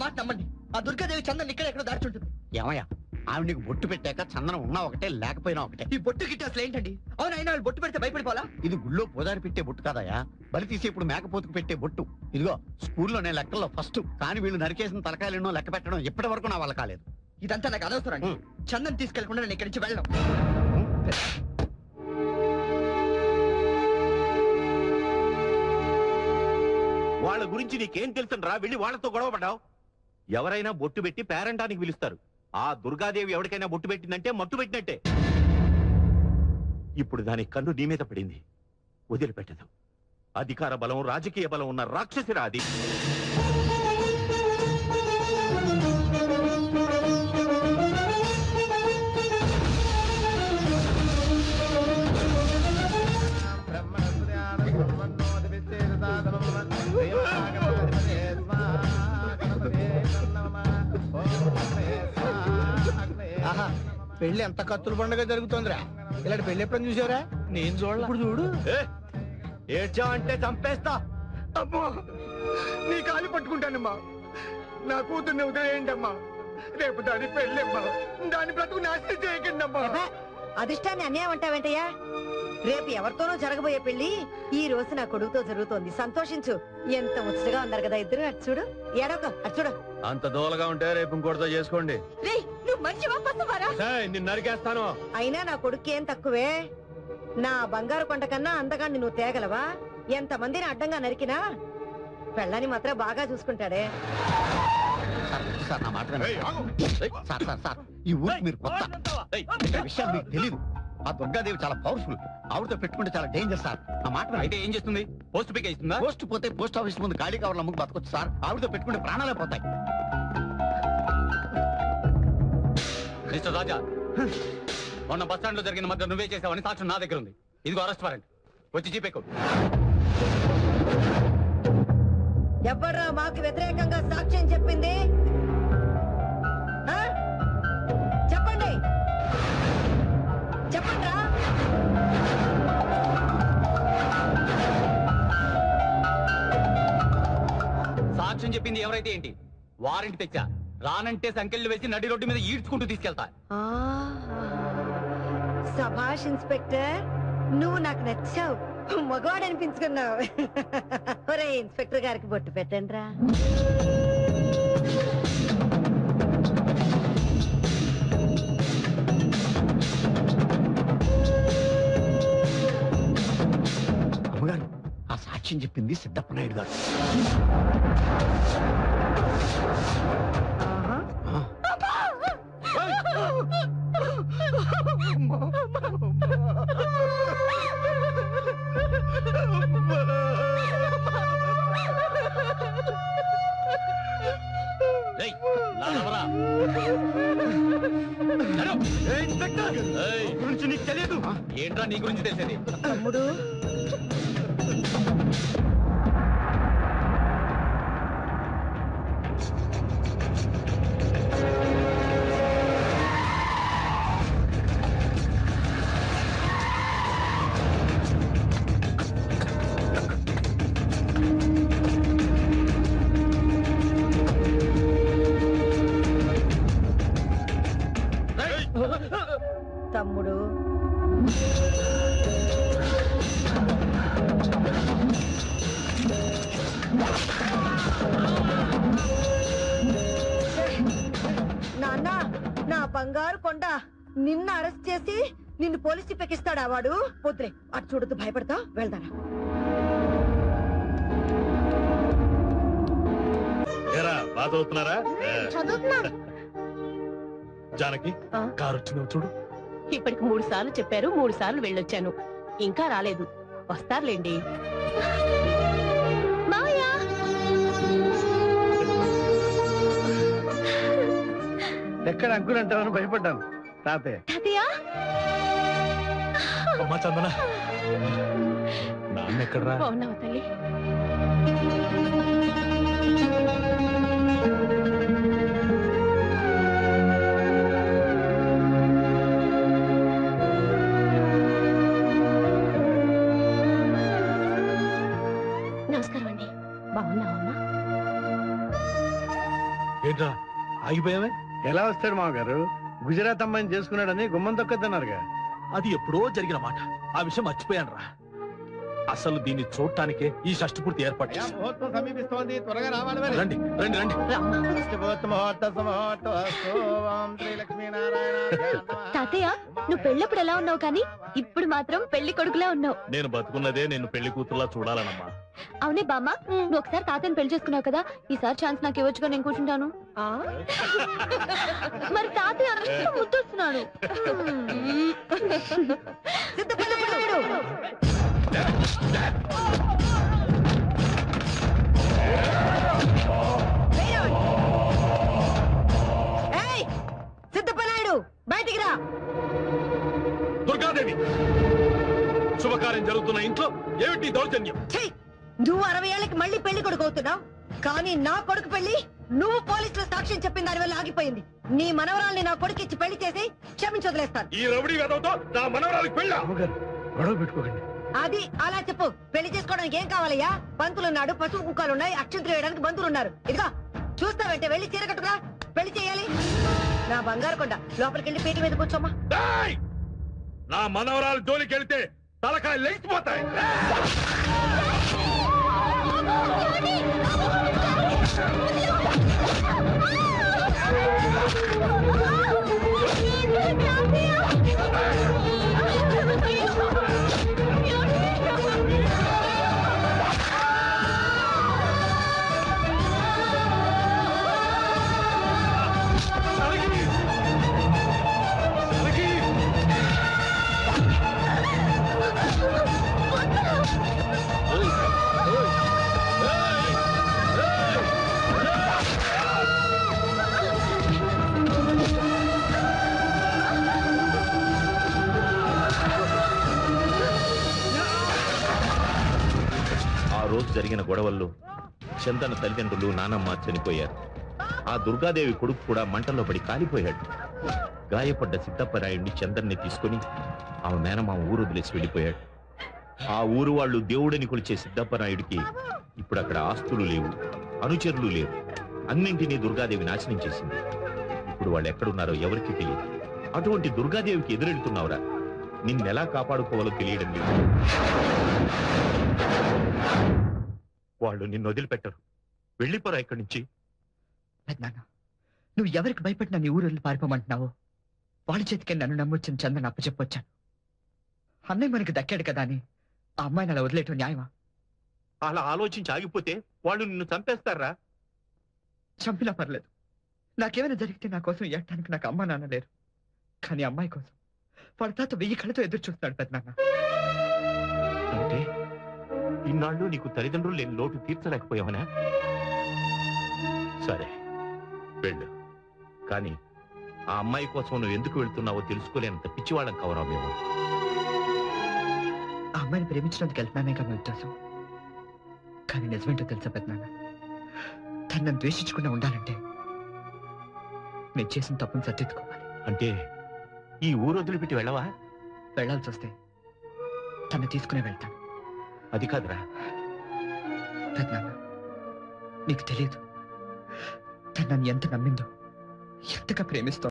మాట నమ్మండి ఆ దుర్గాదేవి చందన్ ఇక్కడ ఎక్కడ దాచుంటుంది ఏమయ్యా ఆవిడ నీకు బొట్టు పెట్టాక చందనం ఉన్నా ఒకటే లేకపోయినా ఒకటే ఈ బొట్టు గిట్టి అసలు ఏంటండి అవును అయినా వాళ్ళు బొట్టు పెడితే భయపడిపోవాలా ఇది గుళ్ళో పూజారి పెట్టే బొట్టు కాదయ్యా బలి తీసి ఇప్పుడు మేకపోతుకు పెట్టే బొట్టు ఇదిగో స్కూల్లో నేను లెక్కల్లో ఫస్ట్ కానీ వీళ్ళు నరికేసిన తలకాయలు ఎన్నో లెక్క పెట్టడం ఇప్పటి వరకు నా వల్ల కాలేదు ఇదంతా నాకు అనవసరం అండి హ్మ్. చందన్ తీసుకెళ్లకుండా నేను ఇక్కడి నుంచి వెళ్ళను వాళ్ళ గురించి నీకేం తెలుసురా వెళ్ళి వాళ్ళతో గొడవ పడ్డావు ఎవరైనా బొట్టు పెట్టి పేరంటానికి పిలుస్తారు ఆ దుర్గాదేవి ఎవరికైనా బొట్టు పెట్టిందంటే మట్టు పెట్టినట్టే ఇప్పుడు దాని కన్ను నీ మీద పడింది వదిలిపెట్టదు అధికార బలం రాజకీయ బలం ఉన్న రాక్షసిరా అది ఆహా పెళ్లి ఎంత కత్తుల పండుగ జరుగుతోందిరా ఇలాంటి పెళ్లి ఎప్పుడైనా చూసారా నేను చూడాలి ఇప్పుడు చూడు ఏడ్చా అంటే చంపేస్తా అమ్మో నీ కాలు పట్టుకుంటానమ్మా నా కూతుర్ని వదిలేయండి అమ్మా రేపు దాని పెళ్ళమ్మా దాని బ్రతుకు నాశనం చేయకండి అమ్మా అబ్బా, అదిష్టాన్ని అన్యాయం అంటావేంటయ్యా రేపు ఎవరితోనో జరగబోయే పెళ్లి ఈ రోజు నా కొడుకుతో జరుగుతోంది సంతోషించు ఎంత ముచ్చటగా ఉన్నారు కదా ఇద్దరు అటు చూడు ఎడొక అటు చూడు అంత దోలగా ఉంటే రేపు ఇంకోటితో చేసుకోండి రేయ్, నువ్వు మనిషివా పసువారా నిన్ను నరికేస్తాను అయినా నా కొడుకు ఏం తక్కువే నా బంగారు కొండ కన్నా అందగాన్ని నువ్వు తేగలవా ఎంత మందిని అడ్డంగా నరికినా పెళ్ళని మాత్రం బాగా చూసుకుంటాడే సార్ సార్ నా మాట వినండి. సార్ సార్ సార్ ఈ ఊరికి మీరు కొత్త ఇక్కడ విషయాలు మీకు తెలియదు ఆ దుర్గాదేవి చాలా పవర్ఫుల్ ఆవిడతో పెట్టుకుంటే చాలా డేంజర్ సార్ నా మాట అయితే ఏం చేస్తుంది పోస్ట్ పిక్ ఇస్తుందా పోస్ట్ పోతే పోస్ట్ ఆఫీస్ ముందు ఖాళీ కవర్లు అమ్ముకు బతకొచ్చు సార్ ఆవిడతో పెట్టుకుంటే ప్రాణాలే పోతాయి మిస్టర్ రాజా మొన్న బస్ స్టాండ్ లో జరిగిన మధ్య నువ్వే చేసావని సాక్ష్యం నా దగ్గర ఉంది ఇదిగో అరెస్ట్ వారెంట్ వచ్చి జీపెక్కు ఎవ్వడ్రా మాకు వ్యతిరేకంగా సాక్ష్యం చెప్పింది ఆ? చెప్పండి చెప్పండ్రా సాక్ష్యం చెప్పింది ఎవరైతే ఏంటి వారెంట్ తెచ్చా రానంటే సంకెళ్ళు వేసి నడి రోడ్డు మీద ఈడ్చుకుంటూ తీసుకెళ్తా ఆ, సభాష్ ఇన్స్పెక్టర్ నువ్వు నాకు నచ్చావు మగవాడు అనిపించుకున్నావు ఒరే ఇన్స్పెక్టర్ గారికి బొట్టు పెట్టండి రా అమ్మగారు ఆ సాక్ష్యం చెప్పింది సిద్ధప్ప నాయుడు గారు ఆ, ఏయ్, లాగవరా. నడు. ఏయ్, గురించి నీకు తెలియదు ఏంట్రా నీ గురించి తెలిసేది తమ్ముడు తమ్ముడు నాన్న నా బంగారు కొండ నిన్న అరెస్ట్ చేసి నిన్ను పోలీస్ పెక్కిస్తాడా వాడు వద్దులే అటు చూడద్దు భయపడతా వెళ్దారా ఏరా బాధ అవుతున్నారా చదువుతున్నా జానకి ఆ? కారు వచ్చిందో చూడు ఇప్పటికి మూడు సార్లు చెప్పారు మూడు సార్లు వెళ్ళొచ్చాను ఇంకా రాలేదు వస్తారులేండి ఎక్కడ అంకులు అంటావని భయపడ్డాను తాతయ్య అమ్మా చందన నాన్న ఎక్కడరా బాగున్నావు తల్లి నమస్కారం అండి బాగున్నావమ్మా ఆగిపోయావే ఎలా వస్తాడు మామగారు గుజరాత్ అమ్మాయిని చేసుకున్నాడని గుమ్మం తొక్కద్దన్నారుగా అది ఎప్పుడో జరిగిన మాట ఆ విషయం మర్చిపోయాను రా అసలు దీన్ని చూడటానికే ఈ షష్టి పూర్తి ఏర్పాటు చేశాను. ముహూర్తం సమీపిస్తోంది త్వరగా రావాలి మరి. రండి రండి రండి తాతయ్య నువ్వు పెళ్ళప్పుడు ఎలా ఉన్నావు కానీ ఇప్పుడు మాత్రం పెళ్లి కొడుకులా ఉన్నావు నేను బతుకున్నదే నేను పెళ్లి కూతురులా చూడాలనమ్మా అవునే బామ్మ నువ్వు ఒకసారి తాతయ్యని పెళ్లి చేసుకున్నావు కదా ఈసారి ఛాన్స్ నాకు ఇవ్వచ్చుగా నేను కూర్చుంటాను ఆ? మరి తాతయ్య అంత ముద్దొస్తున్నాడు సిద్ధపడ్డాడు. ఏయ్! సిద్ధపనాయుడు బయటికి రా దుర్గాదేవి శుభకార్యం జరుగుతున్న ఇంట్లో ఏమిటి దౌర్జన్యం ఛీ! నువ్వు అరవై ఏళ్ళకి మళ్ళీ పెళ్లి కొడుకు అవుతున్నావు కానీ నా కొడుకు పెళ్లి నువ్వు పోలీసులో సాక్ష్యం చెప్పిన దాని వల్ల ఆగిపోయింది నీ మనవరాల్ని నా కొడుకు ఇచ్చి పెళ్లి చేసి క్షమించి వదిలేస్తాను ఈ రౌడీ వెదవతో నా మనవరాలకు పెళ్ళ అమ్మగారు గొడవ పెట్టుకోకండి అది అలా చెప్పు పెళ్లి చేసుకోవడానికి ఏం కావాలయ్యా పంతులున్నాడు పసుపు కుక్కలు ఉన్నాయి అక్షంతలు వేయడానికి బంధువులు ఉన్నారు ఇదిగా చూస్తావంటే వెళ్ళి చీర కట్టుకురా పెళ్లి చేయాలి నా బంగారు కొండ లోపలికి వెళ్ళి పీట మీద కూర్చోమ్మా డేయ్! నా మనవరాలు జోలికి వెళ్తే తలకాయ లేచిపోతాయి ఆ రోజు జరిగిన గొడవల్లో చందన తల్లిదండ్రులు నానమ్మ చనిపోయారు ఆ దుర్గాదేవి కొడుకు కూడా మంటల్లో పడి కాలిపోయాడు గాయపడ్డ సిద్ధప్పరాయుడిని చందన్ని తీసుకుని ఆమె మేనమామ ఊరు వదిలేసి వెళ్ళిపోయాడు ఆ ఊరు వాళ్ళు దేవుడని కొలిచే సిద్ధప్పరాయుడికి ఇప్పుడు అక్కడ ఆస్తులు లేవు అనుచరులు లేవు అన్నింటినీ దుర్గాదేవి నాశనం చేసింది ఇప్పుడు వాళ్ళు ఎక్కడున్నారో ఎవరికీ తెలియదు అటువంటి దుర్గాదేవికి ఎదురెళ్తున్నావురా నిన్నెలా కాపాడుకోవాలో తెలియడం లేదు వాళ్ళు నిన్ను వదిలిపెట్టరు వెళ్ళిపోరా ఇక్కడి నుంచి పెద్దనాన్న నువ్వు ఎవరికి భయపడినా నీ ఊరు వెళ్ళి పారిపోమంటున్నావు వాళ్ళ చేతికి నన్ను నమ్మొచ్చిన చందన అప్పచెప్పొచ్చాను అన్నయ్య మనకి దక్కాడు కదా అని ఆ అమ్మాయిని అలా వదిలేయటం న్యాయమా అలా ఆలోచించి ఆగిపోతే వాళ్ళు నిన్ను చంపేస్తారా చంపినా పర్లేదు నాకేమైనా జరిగితే నా కోసం ఏడటానికి నాకు అమ్మ నాన్న లేరు కానీ అమ్మాయి కోసం వాళ్ళ తాత వెయ్యి కళ్ళతో ఎదురు చూస్తున్నాడు పెద్దనాన్న అంటే ఇన్నాళ్ళు నీకు తల్లిదండ్రులు లేని లోటు తీర్చలేకపోయావనా సరే వెళ్ళు కానీ ఆ అమ్మాయి కోసం నువ్వు ఎందుకు వెళ్తున్నావో తెలుసుకోలేనంత పిచ్చివాళ్ళం కవరా మేము ఆ అమ్మాయిని ప్రేమించినందుకు వెళ్తున్నానే కదా ఉద్దేశం కానీ నిజమేంటో తెలుసా పెద్దనాన్న తను నన్ను ద్వేషించకుండా ఉండాలంటే నేను చేసిన తప్పును సర్దిద్దుకోవాలి అంటే ఈ ఊరు వదిలిపెట్టి వెళ్ళవా వెళ్ళాల్సి వస్తే తను తీసుకునే వెళ్తాను అది కాదురా పెద్దనాన్న నీకు తెలియదు తను నన్ను ఎంత నమ్మిందో ఎంతగా ప్రేమిస్తోందో